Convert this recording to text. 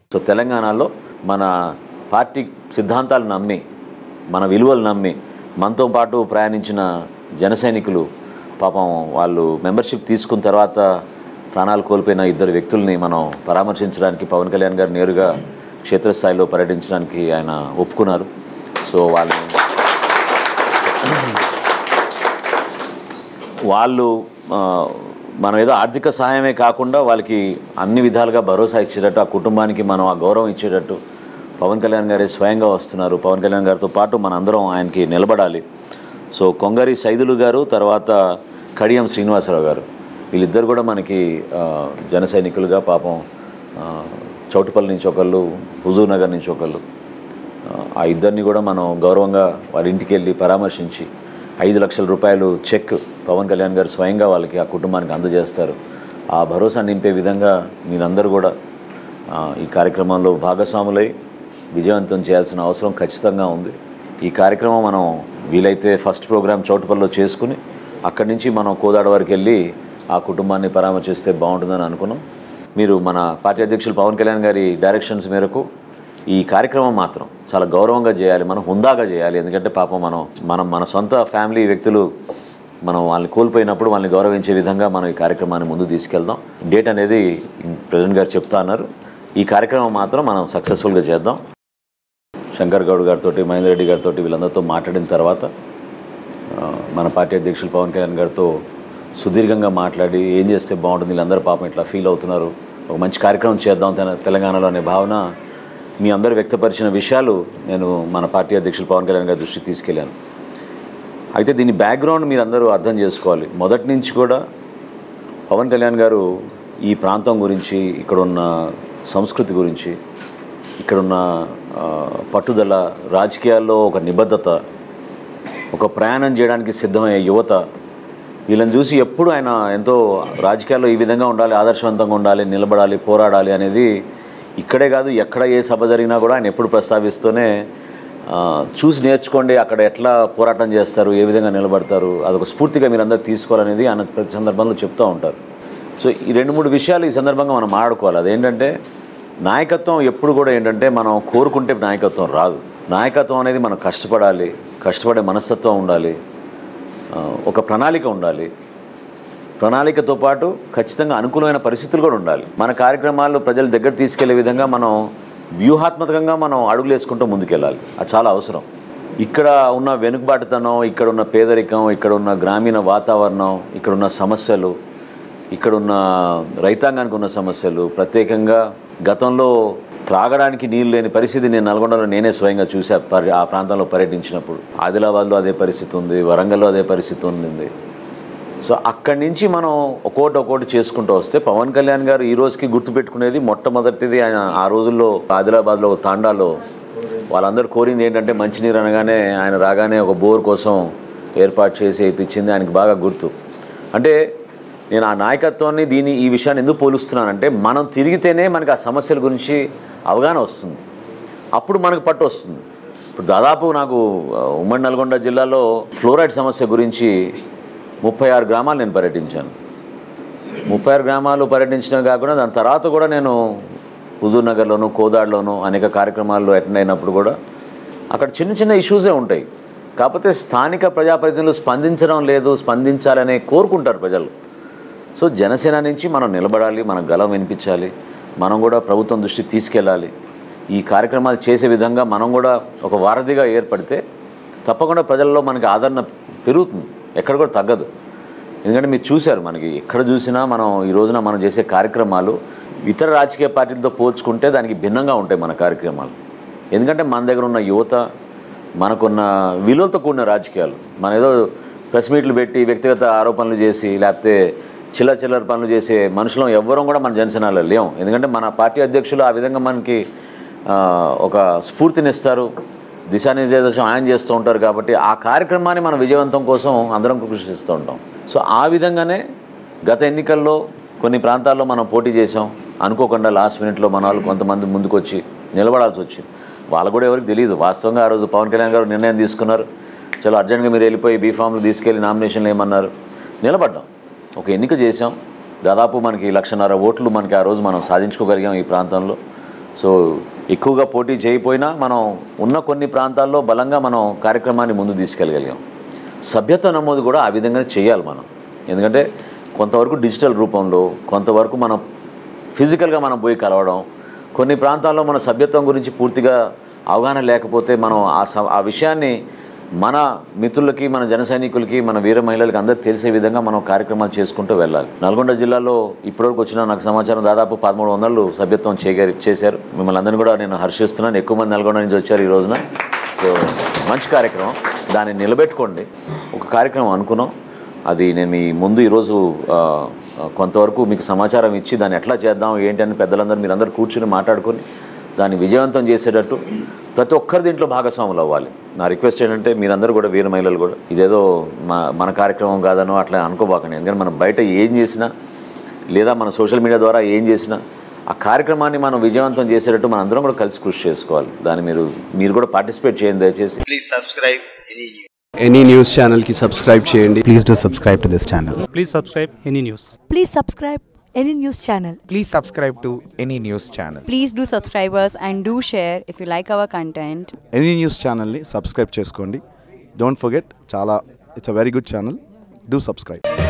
So తెలంగాణలో మన party సిద్ధాంతాలు నమ్మి మన విలువలు నమ్మి మనతో పాటు ప్రయాణించిన జన సైనికులు పాపం వాళ్ళు మెంబర్షిప్ తీసుకున్న తర్వాత ప్రాణాలు కోల్పోయిన ఇద్దరు వ్యక్తుల్ని మనం పరామర్శించడానికి పవన్ కళ్యాణ్ గారు నేరుగా క్షేత్రస్థాయిలో పర్యటించడానికి ఆయన ఒప్పుకున్నారు సో వాళ్ళని వాళ్ళు ఆ, మనం ఏదో ఆర్థిక సహాయమే కాకుండా వాళ్ళకి అన్ని విధాలుగా భరోసా ఇచ్చేటట్టు ఆ కుటుంబానికి మనం ఆ గౌరవం ఇచ్చేటట్టు పవన్ కళ్యాణ్ గారే స్వయంగా వస్తున్నారు పవన్ కళ్యాణ్ గారితో పాటు మన అందరం ఆయనకి నిలబడాలి సో కొంగరి సైదులు గారు తర్వాత కడియం శ్రీనివాసరావు గారు వీళ్ళిద్దరు కూడా మనకి ఆ, జన సైనికులుగా పాపం ఆ, చౌటుపల్లి నుంచి ఒకళ్ళు హుజూర్ నగర్ నుంచి ఒకళ్ళు ఆ ఇద్దరిని కూడా మనం గౌరవంగా వాళ్ళ ఇంటికి వెళ్ళి పరామర్శించి ఐదు లక్షల రూపాయలు చెక్ పవన్ కళ్యాణ్ గారు స్వయంగా వాళ్ళకి ఆ కుటుంబానికి అందజేస్తారు ఆ భరోసా నింపే విధంగా మీరందరూ కూడా ఆ, ఈ కార్యక్రమంలో భాగస్వాములై విజయవంతం చేయాల్సిన అవసరం ఖచ్చితంగా ఉంది ఈ కార్యక్రమం మనం వీలైతే ఫస్ట్ ప్రోగ్రామ్ చౌటుపల్లిలో చేసుకుని అక్కడి నుంచి మనం కోదాడ వరకు వెళ్ళి ఆ కుటుంబాన్ని పరామర్శిస్తే బాగుంటుందని అనుకున్నాం మీరు మన పార్టీ అధ్యక్షులు పవన్ కళ్యాణ్ గారి డైరెక్షన్స్ మేరకు ఈ కార్యక్రమం మాత్రం చాలా గౌరవంగా చేయాలి మనం హుందాగా చేయాలి ఎందుకంటే పాపం మనం మనం మన సొంత ఫ్యామిలీ వ్యక్తులు మనం వాళ్ళని కోల్పోయినప్పుడు వాళ్ళని గౌరవించే విధంగా మనం ఈ కార్యక్రమాన్ని ముందు తీసుకెళ్దాం డేట్ అనేది ప్రెసిడెంట్ గారు చెప్తా అన్నారు ఈ కార్యక్రమం మాత్రం మనం సక్సెస్ఫుల్గా చేద్దాం శంకర్ గౌడ్ గారితో మహేందర్ రెడ్డి గారితో వీళ్ళందరితో మాట్లాడిన తర్వాత ఆ, మన పార్టీ అధ్యక్షులు పవన్ కళ్యాణ్ గారితో సుదీర్ఘంగా మాట్లాడి ఏం చేస్తే బాగుంటుంది వీళ్ళందరూ పాపం ఇట్లా ఫీల్ అవుతున్నారు ఒక మంచి కార్యక్రమం చేద్దాం తెల- తెలంగాణలో అనే భావన మీ అందరూ వ్యక్తపరిచిన విషయాలు నేను మన పార్టీ అధ్యక్షులు పవన్ కళ్యాణ్ గారి దృష్టికి తీసుకెళ్ళాను అయితే దీని బ్యాక్గ్రౌండ్ మీరు అందరూ అర్థం చేసుకోవాలి మొదటి నుంచి కూడా పవన్ కళ్యాణ్ గారు ఈ ప్రాంతం గురించి ఇక్కడ ఉన్న సంస్కృతి గురించి ఇక్కడున్న ఆ, పట్టుదల రాజకీయాల్లో ఒక నిబద్ధత ఒక ప్రయాణం చేయడానికి సిద్ధమయ్యే యువత వీళ్ళని చూసి ఎప్పుడు ఆయన ఎంతో రాజకీయాల్లో ఈ విధంగా ఉండాలి ఆదర్శవంతంగా ఉండాలి నిలబడాలి పోరాడాలి అనేది ఇక్కడే కాదు ఎక్కడ ఏ సభ జరిగినా కూడా ఆయన ఎప్పుడు ప్రస్తావిస్తూనే ఆ, చూసి నేర్చుకోండి అక్కడ ఎట్లా పోరాటం చేస్తారు ఏ విధంగా నిలబడతారు అదొక స్ఫూర్తిగా మీరందరూ తీసుకోవాలనేది ఆయన ప్రతి సందర్భంలో చెప్తూ ఉంటారు సో ఈ రెండు మూడు విషయాలు ఈ సందర్భంగా మనం ఆడుకోవాలి అదేంటంటే నాయకత్వం ఎప్పుడు కూడా ఏంటంటే మనం కోరుకుంటే నాయకత్వం రాదు నాయకత్వం అనేది మనం కష్టపడాలి కష్టపడే మనస్తత్వం ఉండాలి ఆ, ఒక ప్రణాళిక ఉండాలి ప్రణాళికతో పాటు ఖచ్చితంగా అనుకూలమైన పరిస్థితులు కూడా ఉండాలి మన కార్యక్రమాలు ప్రజల దగ్గర తీసుకెళ్లే విధంగా మనం వ్యూహాత్మకంగా మనం అడుగులు వేసుకుంటూ ముందుకెళ్ళాలి అది చాలా అవసరం ఇక్కడ ఉన్న వెనుకబాటుతనం ఇక్కడ ఉన్న పేదరికం ఇక్కడ ఉన్న గ్రామీణ వాతావరణం ఇక్కడ ఉన్న సమస్యలు ఇక్కడ ఉన్న రైతాంగానికి ఉన్న సమస్యలు ప్రత్యేకంగా గతంలో త్రాగడానికి నీళ్ళు లేని పరిస్థితి నేను నల్గొండలో నేనే స్వయంగా చూసా పరి ఆ ప్రాంతంలో పర్యటించినప్పుడు ఆదిలాబాద్లో అదే పరిస్థితి ఉంది వరంగల్లో అదే పరిస్థితి ఉంది సో అక్కడి నుంచి మనం ఒక్కోటి ఒక్కోటి చేసుకుంటూ వస్తే పవన్ కళ్యాణ్ గారు ఈ రోజుకి గుర్తుపెట్టుకునేది మొట్టమొదటిది ఆయన ఆ రోజుల్లో ఆదిలాబాద్లో ఒక తాండాలో వాళ్ళందరూ కోరింది ఏంటంటే మంచినీరు అనగానే ఆయన రాగానే ఒక బోర్ కోసం ఏర్పాటు చేసి వేయించింది ఆయనకి బాగా గుర్తు అంటే నేను ఆ నాయకత్వాన్ని దీని ఈ విషయాన్ని ఎందుకు పోలుస్తున్నానంటే మనం తిరిగితేనే మనకి ఆ సమస్యల గురించి అవగాహన వస్తుంది అప్పుడు మనకు పట్టు వస్తుంది ఇప్పుడు దాదాపు నాకు ఆ, ఉమ్మడి నల్గొండ జిల్లాలో ఫ్లోరైడ్ సమస్య గురించి ముప్పై ఆరు గ్రామాలు నేను పర్యటించాను ముప్పై ఆరు గ్రామాలు పర్యటించడం కాకుండా దాని తర్వాత కూడా నేను హుజూర్ నగర్లోను కోదాడ్లోను అనేక కార్యక్రమాల్లో అటెండ్ అయినప్పుడు కూడా అక్కడ చిన్న చిన్న ఇష్యూసే ఉంటాయి కాకపోతే స్థానిక ప్రజాప్రతినిధులు స్పందించడం లేదు స్పందించాలనే కోరుకుంటారు ప్రజలు సో జనసేన నుంచి మనం నిలబడాలి మన గలం వినిపించాలి మనం కూడా ప్రభుత్వం దృష్టికి తీసుకెళ్ళాలి ఈ కార్యక్రమాలు చేసే విధంగా మనం కూడా ఒక వారధిగా ఏర్పడితే తప్పకుండా ప్రజల్లో మనకి ఆదరణ పెరుగుతుంది ఎక్కడ కూడా తగ్గదు ఎందుకంటే మీరు చూశారు మనకి ఎక్కడ చూసినా మనం ఈ రోజున మనం చేసే కార్యక్రమాలు ఇతర రాజకీయ పార్టీలతో పోల్చుకుంటే దానికి భిన్నంగా ఉంటాయి మన కార్యక్రమాలు ఎందుకంటే మన దగ్గర ఉన్న యువత మనకున్న విలువలతో కూడిన రాజకీయాలు మన ఏదో ప్రెస్ మీట్లు పెట్టి వ్యక్తిగత ఆరోపణలు చేసి లేకపోతే చిల్ల చిల్లర పనులు చేసే మనుషులం ఎవ్వరం కూడా మన జనసేనలో లేం ఎందుకంటే మన పార్టీ అధ్యక్షులు ఆ విధంగా మనకి ఆ, ఒక స్ఫూర్తినిస్తారు దిశానిర్దేశం ఆయన చేస్తూ ఉంటారు కాబట్టి ఆ కార్యక్రమాన్ని మన విజయవంతం కోసం అందరం కృషి చేస్తూ ఉంటాం సో ఆ విధంగానే గత ఎన్నికల్లో కొన్ని ప్రాంతాల్లో మనం పోటీ చేసాం అనుకోకుండా లాస్ట్ మినిట్లో మన వాళ్ళు కొంతమంది ముందుకు వచ్చి నిలబడాల్సి వచ్చింది వాళ్ళకు కూడా ఎవరికి తెలియదు వాస్తవంగా ఆ రోజు పవన్ కళ్యాణ్ గారు నిర్ణయం తీసుకున్నారు చలో అర్జెంట్గా మీరు వెళ్ళిపోయి బీఫామ్లు తీసుకెళ్ళి నామినేషన్లు ఏమన్నారు నిలబడ్డాం ఒక ఎన్నిక చేసాం దాదాపు మనకి లక్షన్నర ఓట్లు మనకి ఆ రోజు మనం సాధించుకోగలిగాం ఈ ప్రాంతంలో సో ఎక్కువగా పోటీ చేయకపోయినా మనం ఉన్న కొన్ని ప్రాంతాల్లో బలంగా మనం కార్యక్రమాన్ని ముందు తీసుకెళ్ళగలిగాం సభ్యత్వ నమోదు కూడా ఆ విధంగానే చేయాలి మనం ఎందుకంటే కొంతవరకు డిజిటల్ రూపంలో కొంతవరకు మనం ఫిజికల్గా మనం పోయి కలవడం కొన్ని ప్రాంతాల్లో మన సభ్యత్వం గురించి పూర్తిగా అవగాహన లేకపోతే మనం ఆ స- ఆ విషయాన్ని మన మిత్రులకి మన జన సైనికులకి మన వీర మహిళలకి అందరికి తెలిసే విధంగా మనం కార్యక్రమాలు చేసుకుంటూ వెళ్ళాలి నల్గొండ జిల్లాలో ఇప్పటివరకు వచ్చిన నాకు సమాచారం దాదాపు పదమూడు వందలు సభ్యత్వం చేయగలి చేశారు మిమ్మల్ని అందరినీ కూడా నేను హర్షిస్తున్నాను ఎక్కువ మంది నల్గొండ నుంచి వచ్చారు ఈ రోజున సో మంచి కార్యక్రమం దాన్ని నిలబెట్టుకోండి ఒక కార్యక్రమం అనుకున్నాం అది నేను మీ ముందు ఈరోజు ఆ, ఆ, కొంతవరకు మీకు సమాచారం ఇచ్చి దాన్ని ఎట్లా చేద్దాం ఏంటి అని పెద్దలందరూ మీరందరూ కూర్చుని మాట్లాడుకొని దాన్ని విజయవంతం చేసేటట్టు ప్రతి ఒక్కరి దీంట్లో భాగస్వాములు అవ్వాలి నా రిక్వెస్ట్ ఏంటంటే మీరందరూ కూడా వీర మహిళలు కూడా ఇదేదో మా మన కార్యక్రమం కాదనో అట్లా అనుకోబాకండి ఎందుకంటే మనం బయట ఏం చేసినా లేదా మన సోషల్ మీడియా ద్వారా ఏం చేసినా ఆ కార్యక్రమాన్ని మనం విజయవంతం చేసేటట్టు మనం అందరం కూడా కలిసి కృషి చేసుకోవాలి దాన్ని మీరు మీరు కూడా పార్టిసిపేట్ చేయండి దయచేసి Please subscribe any news. Any news ఛానల్కి సబ్స్క్రైబ్ చేయండి Please do subscribe to this channel. Please subscribe any news. Please subscribe any news channel. Please subscribe to any news channel. Please do subscribe us and do share if you like our content. Any news ఛానల్ని subscribe చేసుకోండి don't forget చాలా it's a very good channel do subscribe